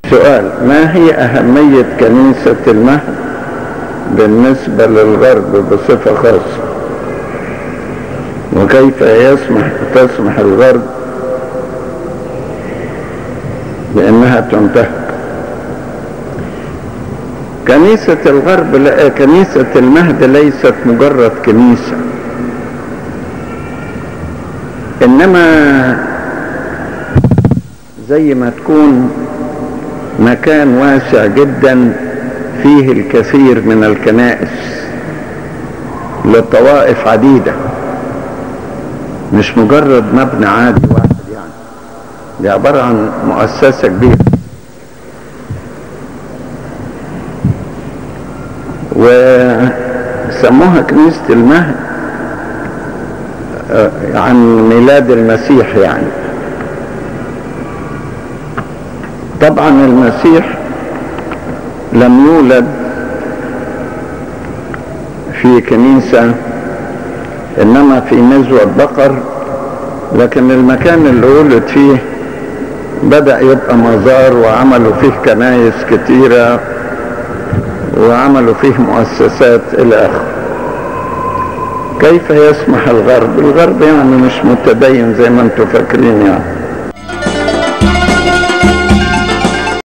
سؤال ما هي أهمية كنيسة المهد بالنسبة للغرب بصفة خاصة وكيف يسمح تسمح الغرب بأنها تنتهك كنيسة الغرب لا كنيسة المهد ليست مجرد كنيسة إنما زي ما تكون مكان واسع جدا فيه الكثير من الكنائس لطوائف عديدة مش مجرد مبنى عادي واحد يعني دي عبارة عن مؤسسة كبيرة وسموها كنيسة المهد عن ميلاد المسيح يعني طبعا المسيح لم يولد في كنيسة انما في نزوة بقر لكن المكان اللي ولد فيه بدأ يبقى مزار وعملوا فيه كنايس كتيرة وعملوا فيه مؤسسات الى اخره كيف يسمح الغرب الغرب يعني مش متدين زي ما انتم فاكرين يعني